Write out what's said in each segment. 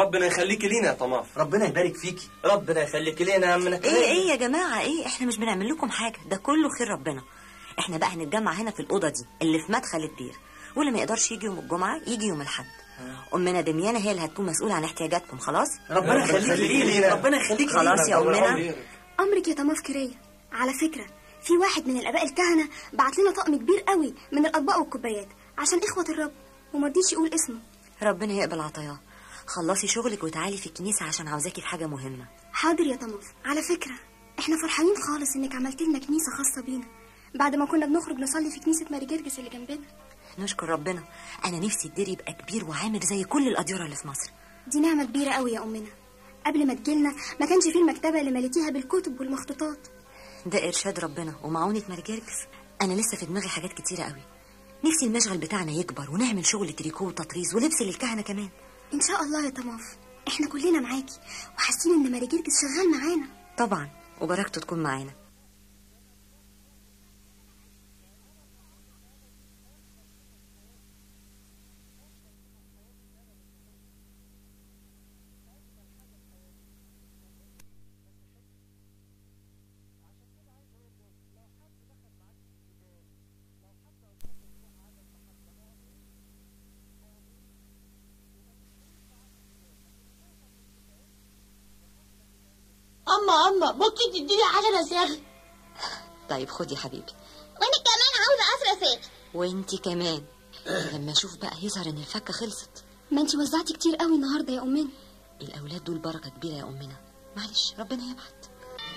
ربنا يخليكي لينا يا طماف ربنا يبارك فيكي ربنا يخليكي لينا يا عمنا ايه ايه يا جماعه ايه احنا مش بنعمل لكم حاجه ده كله خير ربنا احنا بقى هنتجمع هنا في الاوضه دي اللي في مدخل الدير واللي ما يقدرش يجي يوم الجمعه يجي يوم الاحد امنا دميانه هي اللي هتكون مسؤوله عن احتياجاتكم خلاص ربنا يخليكي لينا ربنا يخليكي خلاص يا امنا امرك يا طماف كريه على فكره في واحد من الاباء الكهنه بعت لنا طقم كبير قوي من الاطباق والكوبايات عشان اخوه الرب وما رضيش يقول اسمه ربنا يقبل عطاياه خلصي شغلك وتعالي في الكنيسه عشان عاوزاكي في حاجه مهمه حاضر يا طماف على فكره احنا فرحانين خالص انك عملت لنا كنيسه خاصه بينا بعد ما كنا بنخرج نصلي في كنيسه ماري جرجس اللي جنبنا نشكر ربنا انا نفسي الدير يبقى كبير وعامر زي كل الاديره اللي في مصر دي نعمه كبيره قوي يا امنا قبل ما تجيلنا ما كانش فيه المكتبه اللي مليتيها بالكتب والمخطوطات ده ارشاد ربنا ومعونه مرجرجس انا لسه في دماغي حاجات كتيره قوي نفسي المشغل بتاعنا يكبر ونعمل شغل تريكو وتطريز ولبس للكهنه كمان ان شاء الله يا طماف احنا كلنا معاكي وحاسين ان ماري جرجس شغال معانا طبعا وبركته تكون معانا اما اما ممكن تديني عشرة صاغ طيب خدي يا حبيبي وانا كمان عاوزة عشرة صاغ وانتي كمان لما اشوف بقى يظهر ان الفكه خلصت ما انت وزعتي كتير قوي النهارده يا امنا الاولاد دول بركه كبيره يا امنا معلش ربنا يبعت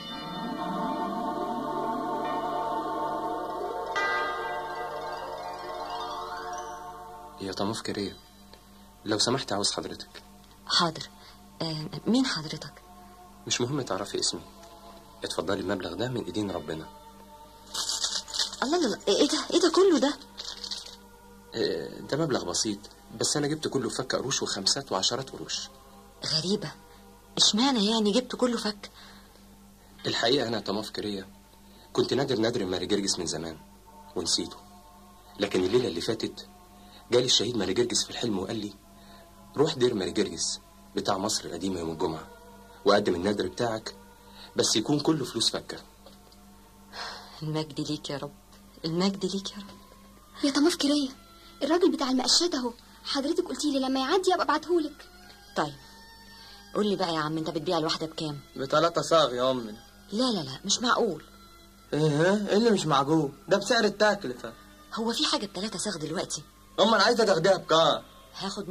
يا طموف كريه لو سمحت عاوز حضرتك حاضر آه مين حضرتك مش مهم تعرفي اسمي اتفضلي المبلغ ده من ايدين ربنا الله الله الله، ايه ده ايه ده كله ده اه، ده مبلغ بسيط بس انا جبت كله فك قروش وخمسات وعشرات قروش غريبه اشمعنى يعني جبت كله فك الحقيقه انا طموف كريه كنت نادر نادر ماري جرجس من زمان ونسيته لكن الليله اللي فاتت جالي الشهيد ماري جرجس في الحلم وقال لي روح دير ماري جرجس بتاع مصر القديمه يوم الجمعه وقدم النادر بتاعك بس يكون كله فلوس فكه المجد ليك يا رب المجد ليك يا رب يا طماف كريه الراجل بتاع المقشات اهو حضرتك قلتي لي لما يعدي ابقى ابعتهولك طيب قول لي بقى يا عم انت بتبيع الواحده بكام بتلاتة صاغ يا امنا لا لا لا مش معقول ايه ايه اللي مش معقول ده بسعر التكلفة هو في حاجه بتلاتة صاغ دلوقتي امال عايزة تاخديها بكام هاخد